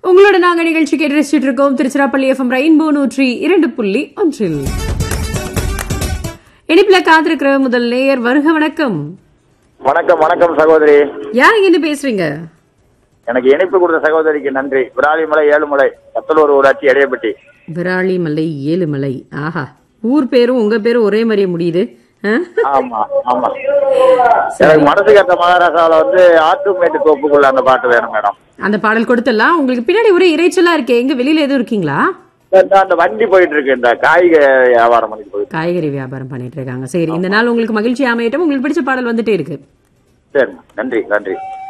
உங்களோட நாங்க நிகழ்ச்சி கேட்டு ரசிச்சுட்டு இருக்கோம் திருச்சிராப்பள்ளி எஃப்எம் ரெயின்போ நூற்றி இரண்டு புள்ளி ஒன்றில் இனிப்புல காத்திருக்கிற முதல் நேயர் வருக வணக்கம் வணக்கம் வணக்கம் சகோதரி யார் இங்க பேசுறீங்க எனக்கு இணைப்பு கொடுத்த சகோதரிக்கு நன்றி விராலிமலை ஏழுமலை கத்தலூர் ஊராட்சி எடையப்பட்டி விராலிமலை ஏழுமலை ஆஹா ஊர் பேரும் உங்க பேரும் ஒரே மாதிரியே முடியுது ஆ? ஆமா ஆமா எனக்கு மனசு கேட்ட மகாராஷ்டிரால வந்து ஆட்டுமேட்டு தோப்புக்குள்ள அந்த பாட்டு வேணும் மேடம் அந்த பாடல் கொடுத்துடலாம் உங்களுக்கு பின்னாடி ஒரே இறைச்சலா இருக்கே எங்க வெளியில எதுவும் இருக்கீங்களா இந்த அந்த வண்டி போயிட்டு இருக்கு இந்த காய்க வியாபாரம் பண்ணிட்டு போயிட்டு காய்கறி வியாபாரம் பண்ணிட்டு இருக்காங்க சரி இந்த நாள் உங்களுக்கு மகிழ்ச்சி அமையட்டும் உங்களுக்கு பிடிச்ச பாடல் வந்துட்டே இருக்கு சரி நன்றி நன்றி